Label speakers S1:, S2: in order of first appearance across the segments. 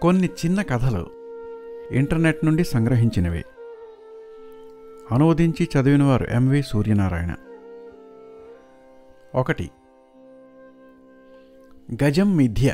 S1: కొన్ని చిన్న కథలు ఇంటర్నెట్ నుండి సంగ్రహించినవి అనువదించి చదివినవారు ఎంవి సూర్యనారాయణ ఒకటి గజం మిథ్య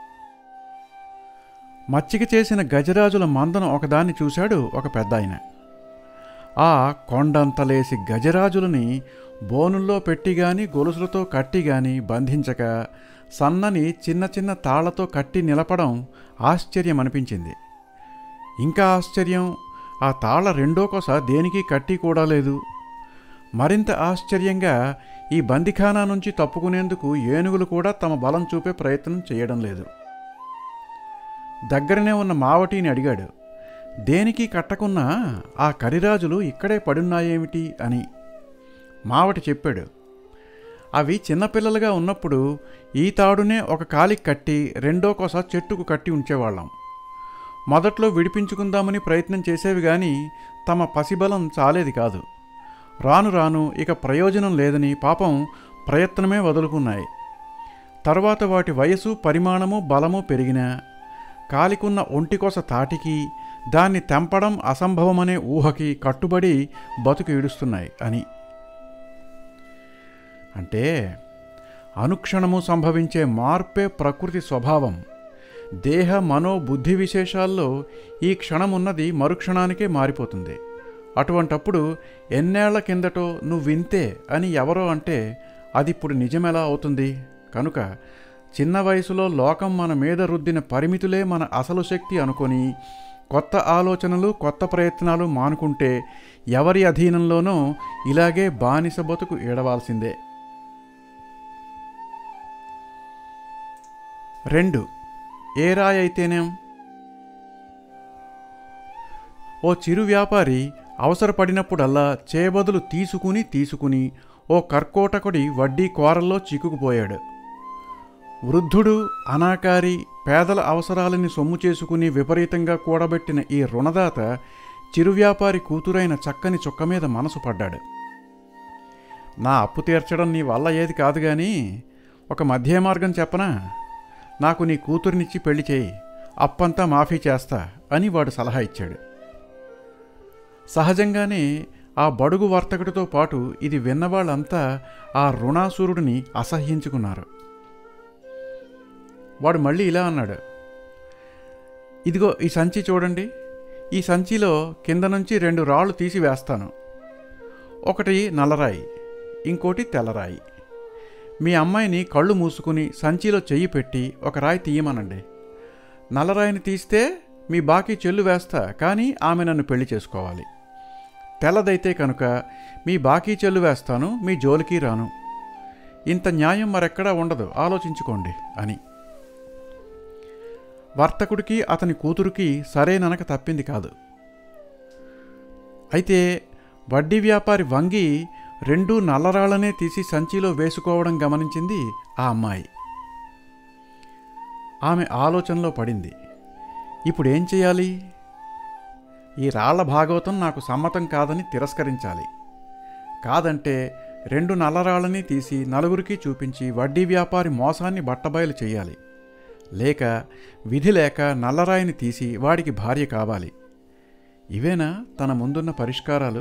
S1: మచ్చిక చేసిన గజరాజుల మందను ఒకదాన్ని చూశాడు ఒక పెద్దాయన ఆ కొండంతలేసి గజరాజులని బోనుల్లో పెట్టిగాని గొలుసులతో కట్టిగాని బంధించక సన్నని చిన్న చిన్న తాళ్లతో కట్టి నిలపడం ఆశ్చర్యం అనిపించింది ఇంకా ఆశ్చర్యం ఆ తాళ రెండో కొస దేనికి కట్టి కూడా లేదు మరింత ఆశ్చర్యంగా ఈ బందిఖానా నుంచి తప్పుకునేందుకు ఏనుగులు కూడా తమ బలం చూపే ప్రయత్నం చేయడం లేదు దగ్గరనే ఉన్న మావటిని అడిగాడు దేనికి కట్టకున్నా ఆ కరిరాజులు ఇక్కడే పడున్నాయేమిటి అని మావటి చెప్పాడు అవి చిన్నపిల్లలుగా ఉన్నప్పుడు ఈ తాడునే ఒక కాలికి కట్టి రెండో కొస చెట్టుకు కట్టి ఉంచేవాళ్ళం మొదట్లో విడిపించుకుందామని ప్రయత్నం చేసేవి కానీ తమ పసిబలం చాలేది కాదు రాను రాను ఇక ప్రయోజనం లేదని పాపం ప్రయత్నమే వదులుకున్నాయి తర్వాత వాటి వయసు పరిమాణము బలము పెరిగినా కాలికున్న ఒంటికొస తాటికి దాన్ని తెంపడం అసంభవమనే ఊహకి కట్టుబడి బతుకు ఈడుస్తున్నాయి అని అంటే అనుక్షణము సంభవించే మార్పే ప్రకృతి స్వభావం దేహ మనో బుద్ధి విశేషాల్లో ఈ క్షణమున్నది మరుక్షణానికే మారిపోతుంది అటువంటప్పుడు ఎన్నేళ్ల కిందటో నువ్వు వింతే అని ఎవరో అంటే అది ఇప్పుడు నిజమెలా అవుతుంది కనుక చిన్న వయసులో లోకం మన మీద రుద్దిన పరిమితులే మన అసలు శక్తి అనుకొని కొత్త ఆలోచనలు కొత్త ప్రయత్నాలు మానుకుంటే ఎవరి అధీనంలోనో ఇలాగే బానిస బతుకు ఏడవాల్సిందే రెండు ఏ రాయి అయితేనేం ఓ చిరు వ్యాపారి అవసరపడినప్పుడల్లా చేబదులు తీసుకుని తీసుకుని ఓ కర్కోటకుడి వడ్డీ కోరల్లో చిక్కుకుపోయాడు వృద్ధుడు అనాకారి పేదల అవసరాలని సొమ్ము చేసుకుని విపరీతంగా కూడబెట్టిన ఈ రుణదాత చిరు వ్యాపారి కూతురైన చక్కని చుక్క మీద మనసు పడ్డాడు నా అప్పు తీర్చడం నీ వల్ల ఏది కాదు కానీ ఒక మధ్య మార్గం చెప్పనా నాకు నీ కూతురినిచ్చి పెళ్లి చేయి అప్పంతా మాఫీ చేస్తా అని వాడు సలహా ఇచ్చాడు సహజంగానే ఆ బడుగు వర్తకుడితో పాటు ఇది విన్నవాళ్ళంతా ఆ రుణాసురుడిని అసహ్యించుకున్నారు వాడు మళ్ళీ ఇలా అన్నాడు ఇదిగో ఈ సంచి చూడండి ఈ సంచిలో కింద నుంచి రెండు రాళ్ళు తీసి వేస్తాను ఒకటి నల్లరాయి ఇంకోటి తెల్లరాయి మీ అమ్మాయిని కళ్ళు మూసుకుని సంచిలో చెయ్యి పెట్టి ఒక రాయి తీయమనండి నల్లరాయిని తీస్తే మీ బాకీ చెల్లు వేస్తా కానీ ఆమె నన్ను పెళ్లి చేసుకోవాలి తెల్లదైతే కనుక మీ బాకీ చెల్లు వేస్తాను మీ జోలికి రాను ఇంత న్యాయం మరెక్కడా ఉండదు ఆలోచించుకోండి అని వర్తకుడికి అతని కూతురికి సరేననక తప్పింది కాదు అయితే వడ్డీ వ్యాపారి వంగి రెండు నల్లరాళ్లనే తీసి సంచిలో వేసుకోవడం గమనించింది ఆ అమ్మాయి ఆమె ఆలోచనలో పడింది ఇప్పుడు ఏం చేయాలి ఈ రాళ్ల భాగవతం నాకు సమ్మతం కాదని తిరస్కరించాలి కాదంటే రెండు నల్లరాళ్ళని తీసి నలుగురికి చూపించి వడ్డీ వ్యాపారి మోసాన్ని బట్టబయలు చేయాలి లేక విధి లేక నల్లరాయిని తీసి వాడికి భార్య కావాలి ఇవేనా తన ముందున్న పరిష్కారాలు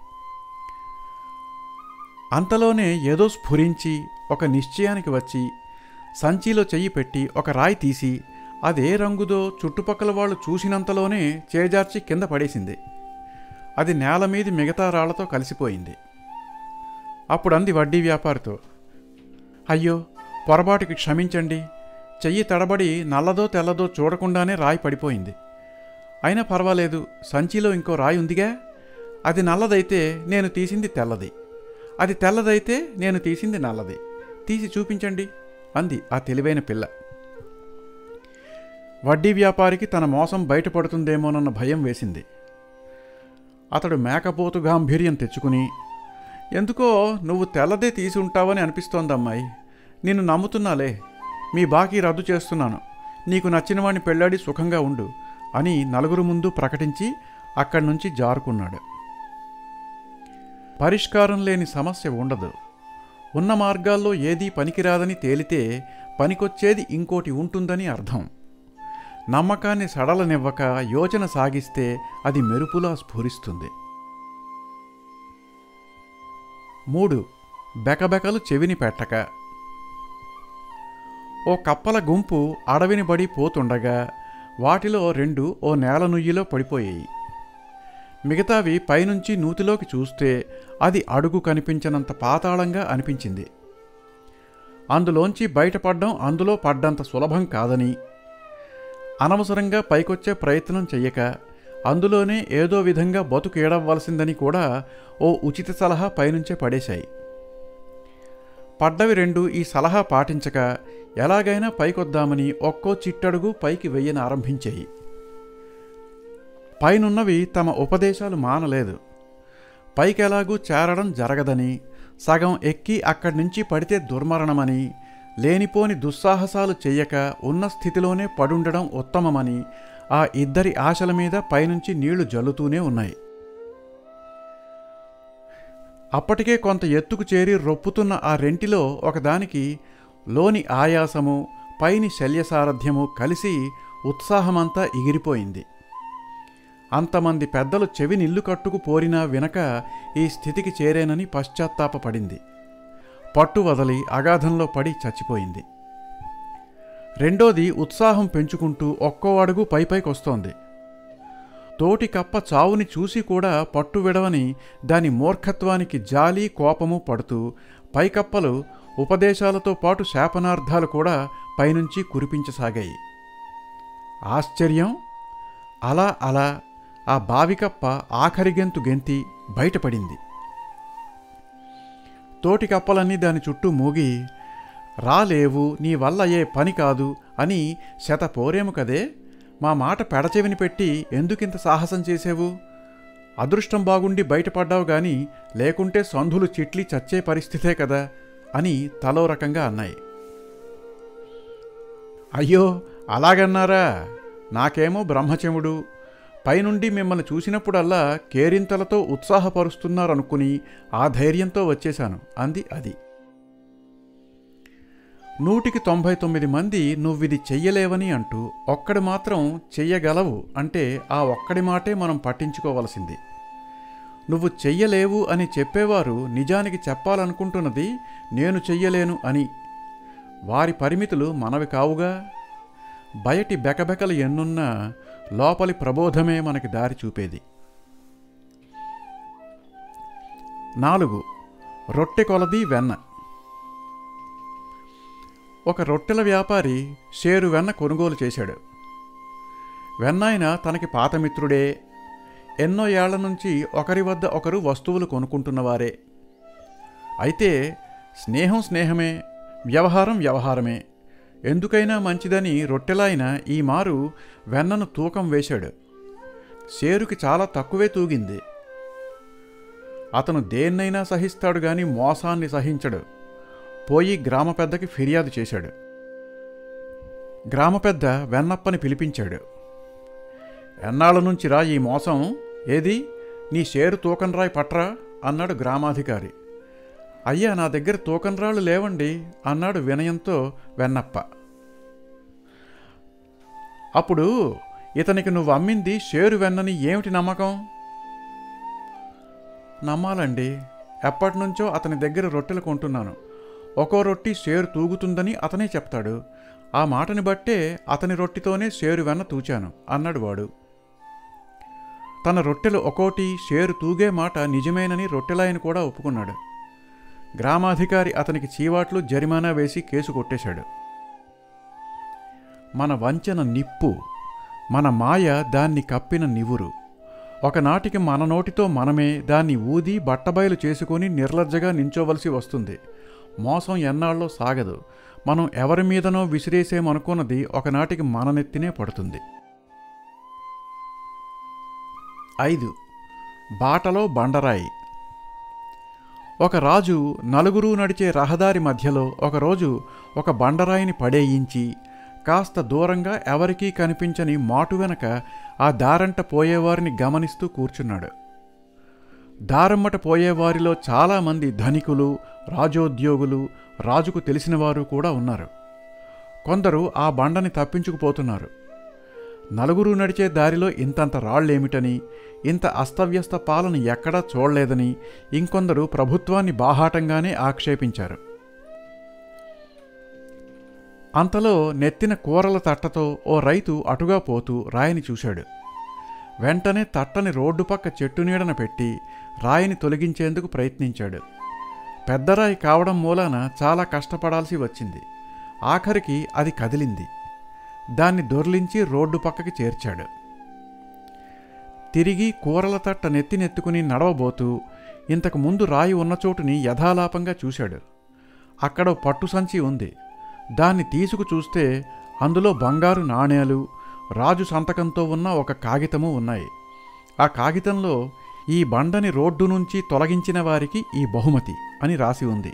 S1: అంతలోనే ఏదో స్ఫురించి ఒక నిశ్చయానికి వచ్చి సంచిలో చెయ్యి పెట్టి ఒక రాయి తీసి అదే రంగుదో చుట్టుపక్కల వాళ్ళు చూసినంతలోనే చేజార్చి కింద పడేసింది అది నేల మీది మిగతా రాళ్లతో కలిసిపోయింది అప్పుడు అంది వడ్డీ వ్యాపారితో అయ్యో పొరపాటుకి క్షమించండి చెయ్యి తడబడి నల్లదో తెల్లదో చూడకుండానే రాయి పడిపోయింది అయినా పర్వాలేదు సంచిలో ఇంకో రాయి ఉందిగా అది నల్లదైతే నేను తీసింది తెల్లది అది తెల్లదైతే నేను తీసింది నల్లది తీసి చూపించండి అంది ఆ తెలివైన పిల్ల వడ్డీ వ్యాపారికి తన మోసం బయటపడుతుందేమోనన్న భయం వేసింది అతడు మేకపోతు గాంభీర్యం తెచ్చుకుని ఎందుకో నువ్వు తెల్లదే తీసి ఉంటావని అనిపిస్తోందమ్మాయి నిన్ను నమ్ముతున్నాలే మీ బాకీ రద్దు చేస్తున్నాను నీకు నచ్చిన వాడిని పెళ్ళాడి సుఖంగా ఉండు అని నలుగురు ముందు ప్రకటించి అక్కడి నుంచి జారుకున్నాడు పరిష్కారం లేని సమస్య ఉండదు ఉన్న మార్గాల్లో ఏదీ పనికిరాదని తేలితే పనికొచ్చేది ఇంకోటి ఉంటుందని అర్థం నమ్మకాన్ని సడలనివ్వక యోచన సాగిస్తే అది మెరుపులా స్ఫురిస్తుంది మూడు బెకబెకలు చెవిని పెట్టక ఓ కప్పల గుంపు అడవిని బడి పోతుండగా వాటిలో రెండు ఓ నేల నుయ్యిలో పడిపోయాయి మిగతావి పైనుంచి నూతిలోకి చూస్తే అది అడుగు కనిపించనంత పాతాళంగా అనిపించింది అందులోంచి బయటపడడం అందులో పడ్డంత సులభం కాదని అనవసరంగా పైకొచ్చే ప్రయత్నం చెయ్యక అందులోనే ఏదో విధంగా బతుకు ఏడవలసిందని కూడా ఓ ఉచిత సలహా పైనుంచే పడేశాయి పడ్డవి రెండు ఈ సలహా పాటించక ఎలాగైనా పైకొద్దామని ఒక్కో చిట్టడుగు పైకి వెయ్యని ఆరంభించాయి పైనున్నవి తమ ఉపదేశాలు మానలేదు పైకెలాగూ చేరడం జరగదని సగం ఎక్కి అక్కడి నుంచి పడితే దుర్మరణమని లేనిపోని దుస్సాహసాలు చెయ్యక ఉన్న స్థితిలోనే పడుండడం ఉత్తమమని ఆ ఇద్దరి ఆశల మీద పైనుంచి నీళ్లు జల్లుతూనే ఉన్నాయి అప్పటికే కొంత ఎత్తుకు చేరి రొప్పుతున్న ఆ రెంటిలో ఒకదానికి లోని ఆయాసము పైని శల్యసారథ్యము కలిసి ఉత్సాహమంతా ఎగిరిపోయింది అంతమంది పెద్దలు చెవి నిల్లు కట్టుకు పోరినా వినక ఈ స్థితికి చేరేనని పశ్చాత్తాపపడింది పట్టు వదలి అగాధంలో పడి చచ్చిపోయింది రెండోది ఉత్సాహం పెంచుకుంటూ ఒక్కో అడుగు పైపైకొస్తోంది తోటి కప్ప చావుని చూసి కూడా పట్టు విడవని దాని మూర్ఖత్వానికి జాలి కోపము పడుతూ పైకప్పలు ఉపదేశాలతో పాటు శాపనార్థాలు కూడా పైనుంచి కురిపించసాగాయి ఆశ్చర్యం అలా అలా ఆ బావికప్ప ఆఖరి గెంతు గెంతి బయటపడింది తోటి కప్పలన్నీ దాని చుట్టూ మూగి రాలేవు నీ వల్ల ఏ పని కాదు అని శత పోరేము కదే మా మాట పెడచెవిని పెట్టి ఎందుకింత సాహసం చేసేవు అదృష్టం బాగుండి బయటపడ్డావు గాని లేకుంటే సంధులు చిట్లి చచ్చే పరిస్థితే కదా అని తలో రకంగా అన్నాయి అయ్యో అలాగన్నారా నాకేమో బ్రహ్మచముడు పైనుండి మిమ్మల్ని చూసినప్పుడల్లా కేరింతలతో ఉత్సాహపరుస్తున్నారనుకుని ఆ ధైర్యంతో వచ్చేశాను అంది అది నూటికి తొంభై తొమ్మిది మంది నువ్విది చెయ్యలేవని అంటూ ఒక్కడి మాత్రం చెయ్యగలవు అంటే ఆ ఒక్కడి మాటే మనం పట్టించుకోవలసింది నువ్వు చెయ్యలేవు అని చెప్పేవారు నిజానికి చెప్పాలనుకుంటున్నది నేను చెయ్యలేను అని వారి పరిమితులు మనవి కావుగా బయటి బెకబెకలు ఎన్నున్నా లోపలి ప్రబోధమే మనకి దారి చూపేది నాలుగు రొట్టె కొలది వెన్న ఒక రొట్టెల వ్యాపారి షేరు వెన్న కొనుగోలు చేశాడు వెన్నాయన తనకి పాతమిత్రుడే ఎన్నో ఏళ్ల నుంచి ఒకరి వద్ద ఒకరు వస్తువులు కొనుక్కుంటున్నవారే అయితే స్నేహం స్నేహమే వ్యవహారం వ్యవహారమే ఎందుకైనా మంచిదని రొట్టెలాయన ఈ మారు వెన్నను తూకం వేశాడు షేరుకి చాలా తక్కువే తూగింది అతను దేన్నైనా సహిస్తాడు గాని మోసాన్ని సహించడు పోయి గ్రామ పెద్దకి ఫిర్యాదు చేశాడు గ్రామ పెద్ద వెన్నప్పని పిలిపించాడు ఎన్నాళ్ళ నుంచి రా ఈ మోసం ఏది నీ షేరు తూకం రాయి పట్రా అన్నాడు గ్రామాధికారి అయ్యా నా దగ్గర తూకం రాళ్ళు లేవండి అన్నాడు వినయంతో వెన్నప్ప అప్పుడు ఇతనికి నువ్వు అమ్మింది షేరు వెన్నని ఏమిటి నమ్మకం నమ్మాలండి ఎప్పటి నుంచో అతని దగ్గర రొట్టెలు కొంటున్నాను ఒక్కో రొట్టి షేరు తూగుతుందని అతనే చెప్తాడు ఆ మాటని బట్టే అతని రొట్టితోనే షేరు వెన్న తూచాను అన్నాడు వాడు తన రొట్టెలు ఒక్కోటి షేరు తూగే మాట నిజమేనని రొట్టెలాయన కూడా ఒప్పుకున్నాడు గ్రామాధికారి అతనికి చీవాట్లు జరిమానా వేసి కేసు కొట్టేశాడు మన వంచన నిప్పు మన మాయ దాన్ని కప్పిన నివురు ఒకనాటికి మన నోటితో మనమే దాన్ని ఊది బట్టబయలు చేసుకొని నిర్లజ్జగా నించోవలసి వస్తుంది మోసం ఎన్నాళ్ళో సాగదు మనం ఎవరి మీదనో విసిరేసేమనుకున్నది ఒకనాటికి మన నెత్తినే పడుతుంది ఐదు బాటలో బండరాయి ఒక రాజు నలుగురు నడిచే రహదారి మధ్యలో ఒకరోజు ఒక బండరాయిని పడేయించి కాస్త దూరంగా ఎవరికీ కనిపించని మాటు వెనక ఆ దారంట పోయేవారిని గమనిస్తూ కూర్చున్నాడు దారమ్మట పోయేవారిలో చాలామంది ధనికులు రాజోద్యోగులు రాజుకు తెలిసినవారు కూడా ఉన్నారు కొందరు ఆ బండని తప్పించుకుపోతున్నారు నలుగురు నడిచే దారిలో ఇంతంత రాళ్ళేమిటని ఇంత అస్తవ్యస్త పాలన ఎక్కడా చూడలేదని ఇంకొందరు ప్రభుత్వాన్ని బాహాటంగానే ఆక్షేపించారు అంతలో నెత్తిన కూరల తట్టతో ఓ రైతు అటుగా పోతూ రాయిని చూశాడు వెంటనే తట్టని రోడ్డు పక్క చెట్టు నీడన పెట్టి రాయిని తొలగించేందుకు ప్రయత్నించాడు పెద్ద రాయి కావడం మూలాన చాలా కష్టపడాల్సి వచ్చింది ఆఖరికి అది కదిలింది దాన్ని దొర్లించి రోడ్డు పక్కకి చేర్చాడు తిరిగి కూరల తట్ట నెత్తినెత్తుకుని నడవబోతూ ఇంతకు ముందు రాయి ఉన్న చోటుని యథాలాపంగా చూశాడు అక్కడ ఓ పట్టు సంచి ఉంది దాన్ని తీసుకు చూస్తే అందులో బంగారు నాణేలు రాజు సంతకంతో ఉన్న ఒక కాగితము ఉన్నాయి ఆ కాగితంలో ఈ బండని రోడ్డు నుంచి తొలగించిన వారికి ఈ బహుమతి అని రాసి ఉంది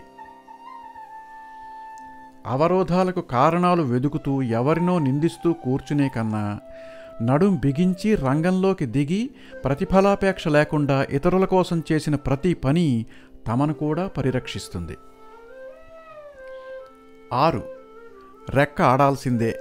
S1: అవరోధాలకు కారణాలు వెదుకుతూ ఎవరినో నిందిస్తూ కూర్చునే కన్నా నడుం బిగించి రంగంలోకి దిగి ప్రతిఫలాపేక్ష లేకుండా ఇతరుల కోసం చేసిన ప్రతి పని తమను కూడా పరిరక్షిస్తుంది ఆరు రెక్క ఆడాల్సిందే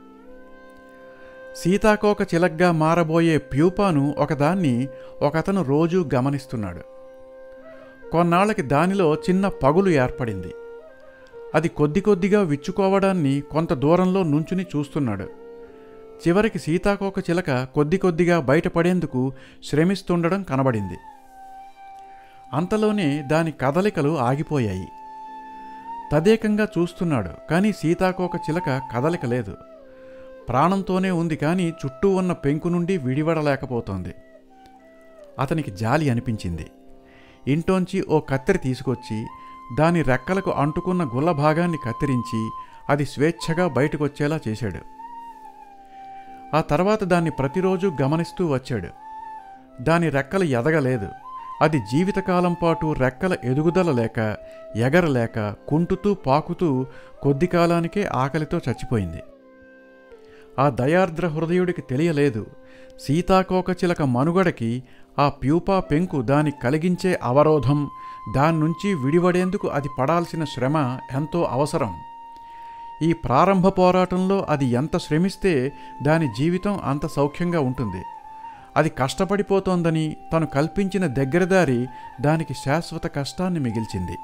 S1: సీతాకోక చిలగ్గా మారబోయే ప్యూపాను ఒకదాన్ని ఒకతను రోజూ గమనిస్తున్నాడు కొన్నాళ్ళకి దానిలో చిన్న పగులు ఏర్పడింది అది కొద్ది కొద్దిగా విచ్చుకోవడాన్ని కొంత దూరంలో నుంచుని చూస్తున్నాడు చివరికి సీతాకోక చిలక కొద్ది కొద్దిగా బయటపడేందుకు శ్రమిస్తుండడం కనబడింది అంతలోనే దాని కదలికలు ఆగిపోయాయి తదేకంగా చూస్తున్నాడు కానీ సీతాకోక చిలక కదలిక లేదు ప్రాణంతోనే ఉంది కానీ చుట్టూ ఉన్న పెంకు నుండి విడివడలేకపోతోంది అతనికి జాలి అనిపించింది ఇంటోంచి ఓ కత్తెర తీసుకొచ్చి దాని రెక్కలకు అంటుకున్న గుల్ల భాగాన్ని కత్తిరించి అది స్వేచ్ఛగా బయటకొచ్చేలా చేశాడు ఆ తర్వాత దాన్ని ప్రతిరోజు గమనిస్తూ వచ్చాడు దాని రెక్కలు ఎదగలేదు అది జీవితకాలం పాటు రెక్కల ఎదుగుదల లేక ఎగరలేక కుంటుతూ పాకుతూ కొద్ది కాలానికే ఆకలితో చచ్చిపోయింది ఆ దయార్ద్ర హృదయుడికి తెలియలేదు సీతాకోక చిలక మనుగడకి ఆ ప్యూపా పెంకు దాని కలిగించే అవరోధం దాని నుంచి విడివడేందుకు అది పడాల్సిన శ్రమ ఎంతో అవసరం ఈ ప్రారంభ పోరాటంలో అది ఎంత శ్రమిస్తే దాని జీవితం అంత సౌఖ్యంగా ఉంటుంది అది కష్టపడిపోతోందని తను కల్పించిన దగ్గరదారి దానికి శాశ్వత కష్టాన్ని మిగిల్చింది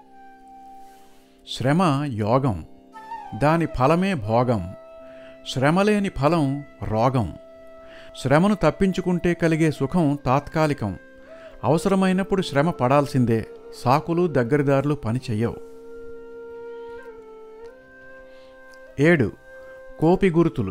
S1: శ్రమ యోగం దాని ఫలమే భోగం శ్రమలేని ఫలం రోగం శ్రమను తప్పించుకుంటే కలిగే సుఖం తాత్కాలికం అవసరమైనప్పుడు శ్రమ పడాల్సిందే సాకులు దగ్గరిదారులు పని చెయ్యవు ఏడు కోపి గురుతులు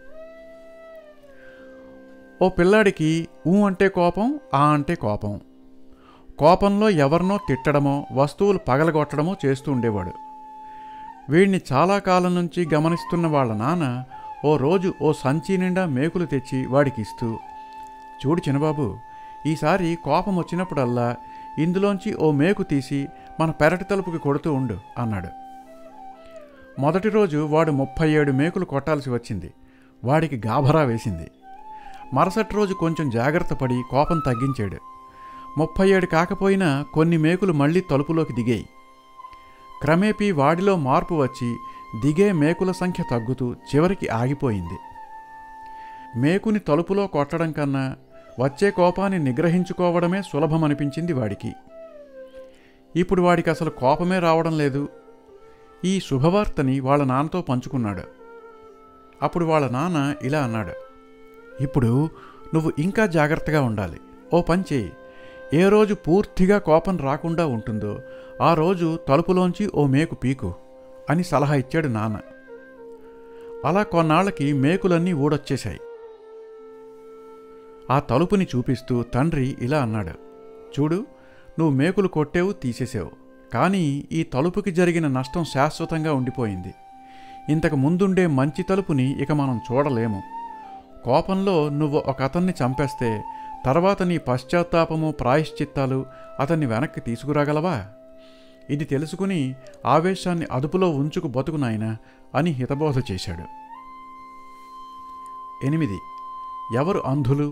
S1: ఓ పిల్లాడికి ఊ అంటే కోపం ఆ అంటే కోపం కోపంలో ఎవరినో తిట్టడమో వస్తువులు పగలగొట్టడమో చేస్తూ ఉండేవాడు వీడిని చాలా కాలం నుంచి గమనిస్తున్న వాళ్ళ నాన్న ఓ రోజు ఓ సంచి నిండా మేకులు తెచ్చి వాడికి ఇస్తూ చూడు చిన్నబాబు ఈసారి కోపం వచ్చినప్పుడల్లా ఇందులోంచి ఓ మేకు తీసి మన పెరటి తలుపుకి కొడుతూ ఉండు అన్నాడు మొదటి రోజు వాడు ముప్పై ఏడు మేకులు కొట్టాల్సి వచ్చింది వాడికి గాభరా వేసింది మరుసటి రోజు కొంచెం జాగ్రత్త పడి కోపం తగ్గించాడు ముప్పై ఏడు కాకపోయినా కొన్ని మేకులు మళ్ళీ తలుపులోకి దిగాయి క్రమేపీ వాడిలో మార్పు వచ్చి దిగే మేకుల సంఖ్య తగ్గుతూ చివరికి ఆగిపోయింది మేకుని తలుపులో కొట్టడం కన్నా వచ్చే కోపాన్ని నిగ్రహించుకోవడమే సులభమనిపించింది వాడికి ఇప్పుడు వాడికి అసలు కోపమే రావడం లేదు ఈ శుభవార్తని వాళ్ళ నాన్నతో పంచుకున్నాడు అప్పుడు వాళ్ళ నాన్న ఇలా అన్నాడు ఇప్పుడు నువ్వు ఇంకా జాగ్రత్తగా ఉండాలి ఓ పని చేయి ఏ రోజు పూర్తిగా కోపం రాకుండా ఉంటుందో ఆ రోజు తలుపులోంచి ఓ మేకు పీకు అని సలహా ఇచ్చాడు నాన్న అలా కొన్నాళ్ళకి మేకులన్నీ ఊడొచ్చేశాయి ఆ తలుపుని చూపిస్తూ తండ్రి ఇలా అన్నాడు చూడు నువ్వు మేకులు కొట్టేవు తీసేసావు కానీ ఈ తలుపుకి జరిగిన నష్టం శాశ్వతంగా ఉండిపోయింది ఇంతకు ముందుండే మంచి తలుపుని ఇక మనం చూడలేము కోపంలో నువ్వు ఒక అతన్ని చంపేస్తే తర్వాత నీ పశ్చాత్తాపము ప్రాయశ్చిత్తాలు అతన్ని వెనక్కి తీసుకురాగలవా ఇది తెలుసుకుని ఆవేశాన్ని అదుపులో ఉంచుకు బతుకు నాయనా అని హితబోధ చేశాడు ఎనిమిది ఎవరు అంధులు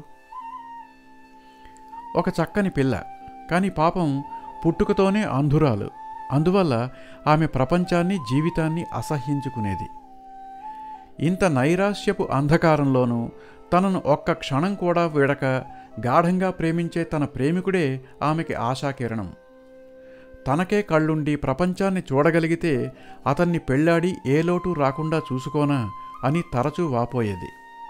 S1: ఒక చక్కని పిల్ల కానీ పాపం పుట్టుకతోనే అంధురాలు అందువల్ల ఆమె ప్రపంచాన్ని జీవితాన్ని అసహ్యించుకునేది ఇంత నైరాశ్యపు అంధకారంలోనూ తనను ఒక్క క్షణం కూడా వీడక గాఢంగా ప్రేమించే తన ప్రేమికుడే ఆమెకి ఆశాకిరణం తనకే కళ్ళుండి ప్రపంచాన్ని చూడగలిగితే అతన్ని పెళ్ళాడి ఏ లోటు రాకుండా చూసుకోనా అని తరచూ వాపోయేది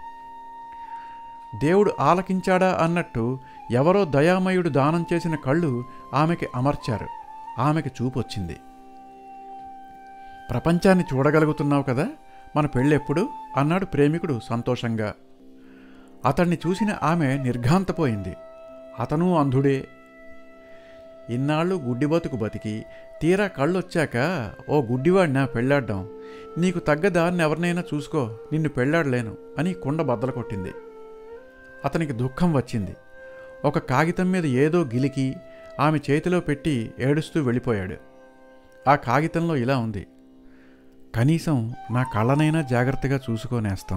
S1: దేవుడు ఆలకించాడా అన్నట్టు ఎవరో దయామయుడు దానం చేసిన కళ్ళు ఆమెకి అమర్చారు ఆమెకి చూపొచ్చింది ప్రపంచాన్ని చూడగలుగుతున్నావు కదా మన పెళ్ళెప్పుడు అన్నాడు ప్రేమికుడు సంతోషంగా అతన్ని చూసిన ఆమె నిర్ఘాంతపోయింది అతను అంధుడే ఇన్నాళ్ళు గుడ్డి బతుకు బతికి తీరా కళ్ళొచ్చాక ఓ గుడ్డివాడినా పెళ్ళాడ్డాం నీకు తగ్గ దాన్ని ఎవరినైనా చూసుకో నిన్ను పెళ్ళాడలేను అని కుండ బద్దలు కొట్టింది అతనికి దుఃఖం వచ్చింది ఒక కాగితం మీద ఏదో గిలికి ఆమె చేతిలో పెట్టి ఏడుస్తూ వెళ్ళిపోయాడు ఆ కాగితంలో ఇలా ఉంది కనీసం నా కళ్ళనైనా జాగ్రత్తగా చూసుకోనేస్తాం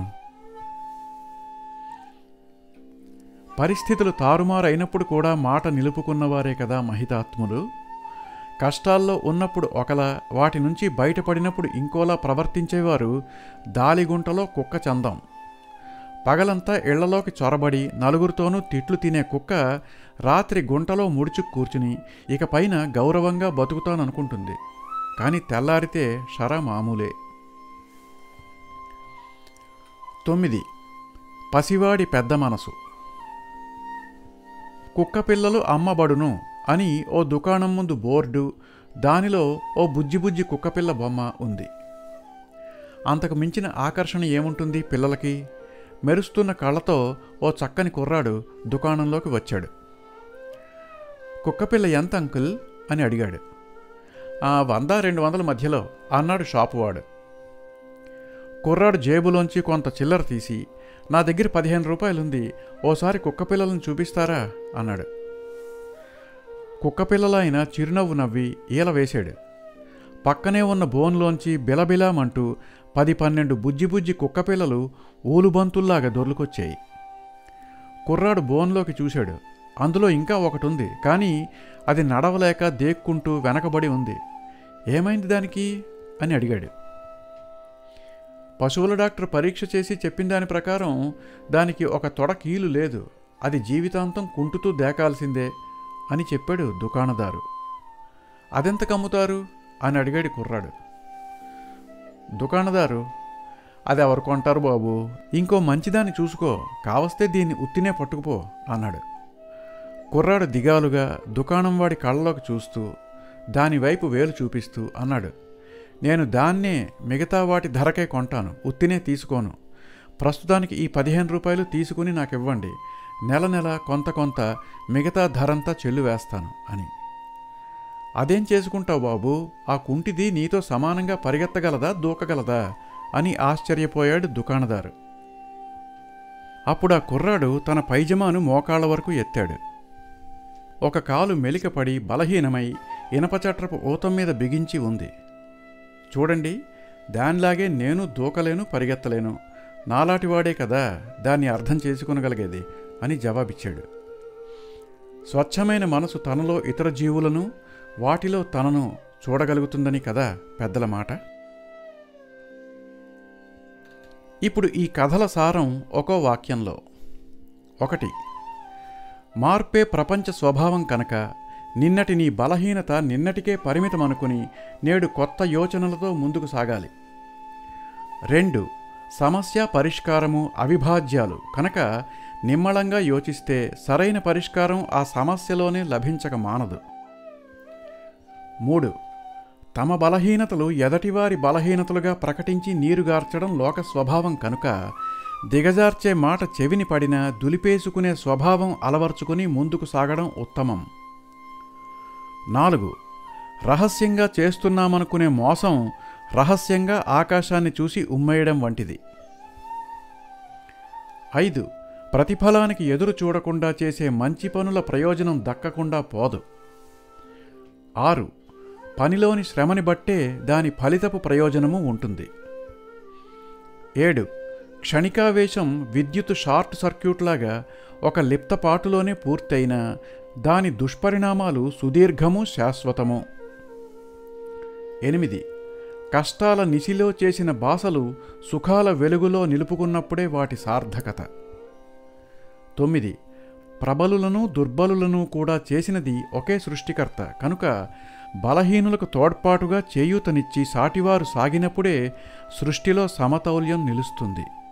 S1: పరిస్థితులు తారుమారు అయినప్పుడు కూడా మాట నిలుపుకున్నవారే కదా మహితాత్ములు కష్టాల్లో ఉన్నప్పుడు ఒకలా వాటి నుంచి బయటపడినప్పుడు ఇంకోలా ప్రవర్తించేవారు దాలిగుంటలో కుక్క చందం పగలంతా ఇళ్లలోకి చొరబడి నలుగురితోనూ తిట్లు తినే కుక్క రాత్రి గుంటలో ముడుచు కూర్చుని ఇక పైన గౌరవంగా బతుకుతాననుకుంటుంది కానీ తెల్లారితే షరా మామూలే తొమ్మిది పసివాడి పెద్ద మనసు కుక్క పిల్లలు అమ్మబడును అని ఓ దుకాణం ముందు బోర్డు దానిలో ఓ బుజ్జి బుజ్జి కుక్కపిల్ల బొమ్మ ఉంది అంతకు మించిన ఆకర్షణ ఏముంటుంది పిల్లలకి మెరుస్తున్న కళ్ళతో ఓ చక్కని కుర్రాడు దుకాణంలోకి వచ్చాడు కుక్కపిల్ల ఎంత అంకుల్ అని అడిగాడు "ఆ, వంద రెండు వందల మధ్యలో అన్నాడు షాపువాడు కుర్రాడు జేబులోంచి కొంత చిల్లర తీసి నా దగ్గర పదిహేను రూపాయలుంది ఓసారి కుక్కపిల్లలను చూపిస్తారా అన్నాడు కుక్కపిల్లలైన చిరునవ్వు నవ్వి ఈల వేశాడు పక్కనే ఉన్న బోన్లోంచి బిలబిలామంటూ పది పన్నెండు బుజ్జి బుజ్జి కుక్కపిల్లలు ఊలుబంతుల్లాగా దొర్లుకొచ్చాయి కుర్రాడు బోన్లోకి చూశాడు అందులో ఇంకా ఒకటి ఉంది కానీ అది నడవలేక దేక్కుంటూ వెనకబడి ఉంది ఏమైంది దానికి అని అడిగాడు పశువుల డాక్టర్ పరీక్ష చేసి చెప్పిన దాని ప్రకారం దానికి ఒక తొడ కీలు లేదు అది జీవితాంతం కుంటుతూ దేకాల్సిందే అని చెప్పాడు దుకాణదారు అదెంత కమ్ముతారు అని అడిగాడు కుర్రాడు దుకాణదారు అది ఎవరు కొంటారు బాబు ఇంకో మంచిదాన్ని చూసుకో కావస్తే దీన్ని ఉత్తినే పట్టుకుపో అన్నాడు కుర్రాడు దిగాలుగా దుకాణం వాడి కళ్ళలోకి చూస్తూ దానివైపు వేలు చూపిస్తూ అన్నాడు నేను దాన్నే మిగతా వాటి ధరకే కొంటాను ఉత్తినే తీసుకోను ప్రస్తుతానికి ఈ పదిహేను రూపాయలు తీసుకుని నాకు ఇవ్వండి నెల నెల కొంత కొంత మిగతా ధరంతా చెల్లు వేస్తాను అని అదేం చేసుకుంటావు బాబు ఆ కుంటిది నీతో సమానంగా పరిగెత్తగలదా దూకగలదా అని ఆశ్చర్యపోయాడు దుకాణదారు అప్పుడు ఆ కుర్రాడు తన పైజమాను మోకాళ్ళ వరకు ఎత్తాడు ఒక కాలు మెలికపడి బలహీనమై ఇనపచట్రపు ఊతం మీద బిగించి ఉంది చూడండి దానిలాగే నేను దూకలేను పరిగెత్తలేను నాలాటివాడే కదా దాన్ని అర్థం చేసుకొనగలిగేది అని జవాబిచ్చాడు స్వచ్ఛమైన మనసు తనలో ఇతర జీవులను వాటిలో తనను చూడగలుగుతుందని కదా పెద్దల మాట ఇప్పుడు ఈ కథల సారం ఒక్కో వాక్యంలో ఒకటి మార్పే ప్రపంచ స్వభావం కనుక నిన్నటి నీ బలహీనత నిన్నటికే పరిమితం అనుకుని నేడు కొత్త యోచనలతో ముందుకు సాగాలి రెండు సమస్య పరిష్కారము అవిభాజ్యాలు కనుక నిమ్మళంగా యోచిస్తే సరైన పరిష్కారం ఆ సమస్యలోనే లభించక మానదు మూడు తమ బలహీనతలు ఎదటివారి బలహీనతలుగా ప్రకటించి నీరుగార్చడం లోక స్వభావం కనుక దిగజార్చే మాట చెవిని పడినా దులిపేసుకునే స్వభావం అలవర్చుకుని ముందుకు సాగడం ఉత్తమం నాలుగు రహస్యంగా చేస్తున్నామనుకునే మోసం రహస్యంగా ఆకాశాన్ని చూసి ఉమ్మేయడం వంటిది ఐదు ప్రతిఫలానికి ఎదురు చూడకుండా చేసే మంచి పనుల ప్రయోజనం దక్కకుండా పోదు ఆరు పనిలోని శ్రమని బట్టే దాని ఫలితపు ప్రయోజనము ఉంటుంది ఏడు క్షణికావేశం విద్యుత్ షార్ట్ సర్క్యూట్ లాగా ఒక లిప్తపాటులోనే పూర్తయినా దాని దుష్పరిణామాలు సుదీర్ఘము శాశ్వతము ఎనిమిది కష్టాల నిశిలో చేసిన బాసలు సుఖాల వెలుగులో నిలుపుకున్నప్పుడే వాటి సార్థకత తొమ్మిది ప్రబలులను దుర్బలులను కూడా చేసినది ఒకే సృష్టికర్త కనుక బలహీనులకు తోడ్పాటుగా చేయూతనిచ్చి సాటివారు సాగినప్పుడే సృష్టిలో సమతౌల్యం నిలుస్తుంది